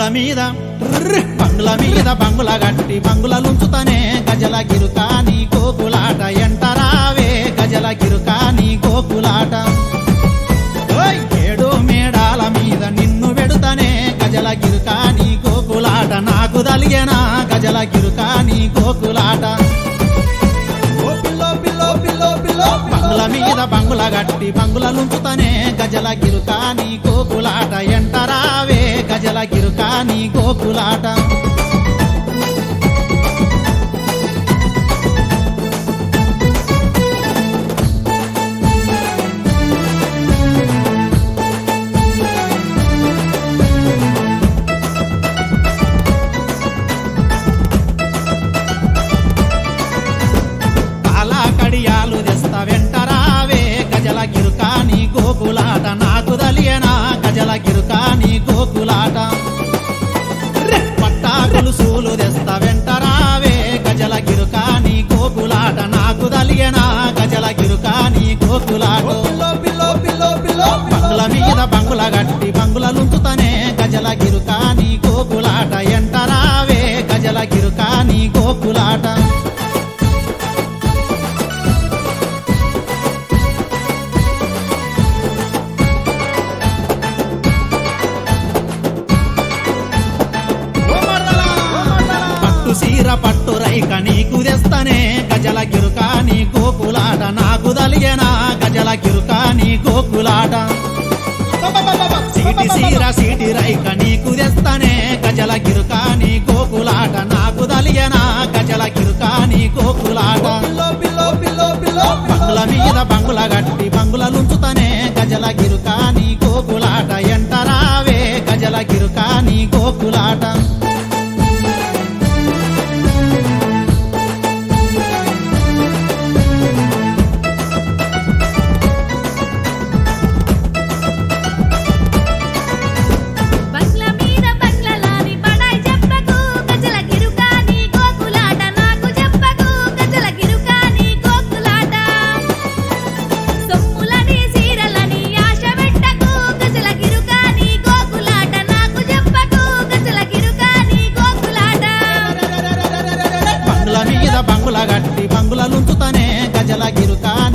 మీద ర్ర్ బంగుల మీద బంగుల గట్టి బంగులలుంచుతనే గజల గిరుకాని గోకులాట ఎంటరావే గజల గిరుకాని గోకులాట ఓయ్ ఏడు మేడాల మీద నిన్ను వెడుతనే గజల గిరుకాని గోకులాట నాకు దలిగేనా గజల గిరుకాని గోకులాట ఓ పిల్లో పిల్లో పిల్లో పిల్లో బంగుల మీద బంగుల గట్టి బంగులలుంచుతనే గజల గిరుకాని గోకులాట ఎంటరావే గజల గిరుకాని గోకులాట కాలా కడియాలు తెస్తా వెంటరావే గజల గిరుకాని గోకులాట నాకు దలియనా గజల గిరుకాని గోకులాట రే! పట్టా గొలుసులు తెస్తా వెంటరావే గజల గిరుకాని గోకులాట నాకు దలియనా గజల గిరుకాని గోకులాట బంగుల మీద బంగుల గట్టి బంగులలుంచుతనే గజల గిరుకాని గోకులాట ఎంటరావే గజల గిరుకాని గోకులాట పట్టు సీర పట్టు రైక నీకు తెస్తనే గజల గిరుకాని గోకులాట నాకు దలియనా గజల గిరుకాని గోకులాట సీటి సీర సీటి రైక నీకు తెస్తనే గజల గిరుకాని గోకులాట నాకు దలియనా గజల గిరుకాని గోకులాట బంగుల మీద బంగుల గట్టి బంగులలుంచుతనే గజల గిరుకాని గోకులాట ఎంటరావే గజల గిరుకాని గోకులాట బంగ్ల మీద బంగ్లలాని బడాయి చెప్పకు గజల గిరుకాని గోకులాట నాకు చెప్పకు గజల గిరుకాని గోకులాట సొమ్ములని సీరలని ఆశ పెట్టకు గజల గిరుకాని గోకులాట నాకు చెప్పకు గజల గిరుకాని గోకులాట బంగుల మీద బంగుల గట్టి బంగులలుంచుతనే గజల గిరుకాని